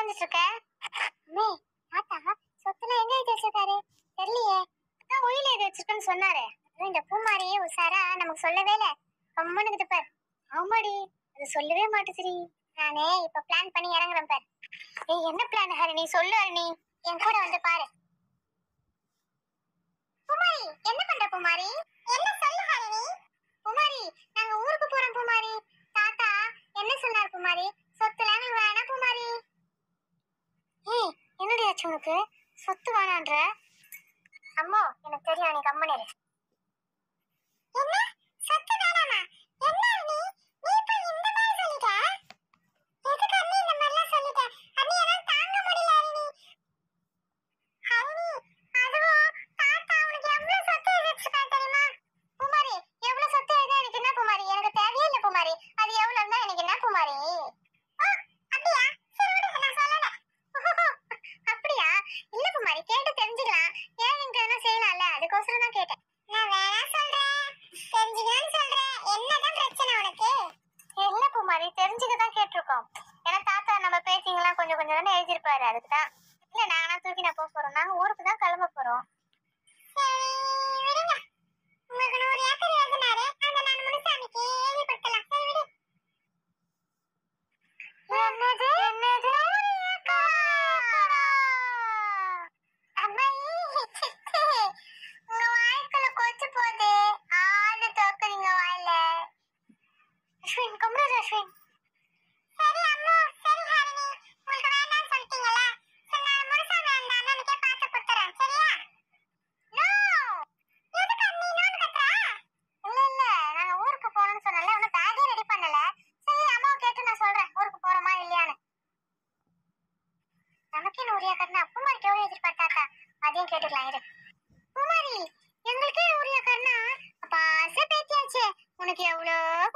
உட்காந்துட்டு இருக்க அம்மே தாத்தா சொத்துல எங்க எழுதி வச்சிருக்காரு தெரியலையே அதான் ஒயில எழுதி வச்சிருக்கேன்னு சொன்னாரு அதுவும் இந்த பூமாரி உசாரா நமக்கு சொல்லவே இல்ல கம்மனுக்கு பார் ஆமாடி அது சொல்லவே மாட்டுச்சுடி நானே இப்ப பிளான் பண்ணி இறங்குறேன் பார் ஏய் என்ன பிளான் ஹரிணி சொல்லு ஹரிணி என் கூட வந்து பாரு பூமாரி என்ன பண்ற பூமாரி என்ன சொல்லு ஹரிணி பூமாரி நாங்க ஊருக்கு போறோம் பூமாரி தாத்தா என்ன சொன்னார் பூமாரி சொத்துலாம் எங்களுக்கு வேணாம் பூமாரி ஏய் என்னடி ஆச்சு உனக்கு சொத்து வேணான்ற அம்மோ எனக்கு தெரியும் நீ கம்மனு இரு என்ன சொத்து வேணாமா என்ன நீ நீ இப்ப இந்த மாதிரி சொல்லிட்ட எதுக்கு அண்ணி இந்த மாதிரிலாம் சொல்லிட்ட அண்ணி எல்லாம் தாங்க முடியல அண்ணி அண்ணி அதுவும் தாத்தா உனக்கு எவ்வளவு சொத்து எழுதி வச்சிருக்காரு தெரியுமா குமாரி எவ்வளவு சொத்து எழுதா எனக்கு என்ன குமாரி எனக்கு தேவையே இல்ல குமாரி அது எவ்வளவு இருந்தா எனக்கு என்ன குமாரி ஆ, அப்படியா சரி விடு நான் சொல்லல அப்படியா இல்ல குமாரி கேட்டு தெரிஞ்சுக்கலாம் ஏன் நீங்க எதனா செய்யலாம்ல அதுக்கோசரம் தான் கேட்டேன் நான் வேணா சொல்றேன் தெரிஞ்சுக்கலாம்னு சொல்றேன் என்னதான் பிரச்சனை உனக்கு இல்ல குமாரி தெரிஞ்சுக்க தான் கேட்டிருக்கோம் ஏன்னா தாத்தா நம்ம பேசிங்கெல்லாம் கொஞ்சம் கொஞ்சம் தானே எழுதிருப்பாரு அதுக்கு தான் இல்ல நாங்களாம் தூக்கி நான் போக போறோம் நாங்க ஊருக்கு தான் கிளம்ப போறோம் சரி விடுங்க உங்களுக்கு நூறு ஏக்கர் எழுதினாரு அந்த நான் முனுசாமிக்கு எழுதி கொடுக்கலாம் சரி விடு என்னது என்னது அம்மாயி சித்தி உங்க வாய்க்குள்ள கொச்சு போகுது ஆளு தோக்குறீங்க வாயில அஸ்வின் கும்பிடு அஸ்வின் சரி அம்மா சரி ஹரிணி உங்களுக்கு வேண்டாம்னு சொல்லிட்டீங்கல்ல சரி நான் முனுசாமி அந்த அண்ணனுக்கே பார்த்து கொடுத்துறேன் சரியா நோ எதுக்கு அண்ணி நோன்னு கத்துறா இல்ல இல்ல நாங்க ஊருக்கு போகணும்னு சொன்னல உன பேக்கே ரெடி பண்ணல சரி அம்மாவை கேட்டு நான் சொல்றேன் ஊருக்கு போறோமா இல்லையான்னு நமக்கே நூறியா கட்டினா பூமாரிக்கு எவ்வளவு எதிர்பார்த்தாக்கா அதையும் கேட்டுக்கலாம் இரு பூமாரி எங்களுக்கே நூறியா கண்ணா அப்ப ஆசை பேத்தியாச்சே உனக்கு எவ்வளோ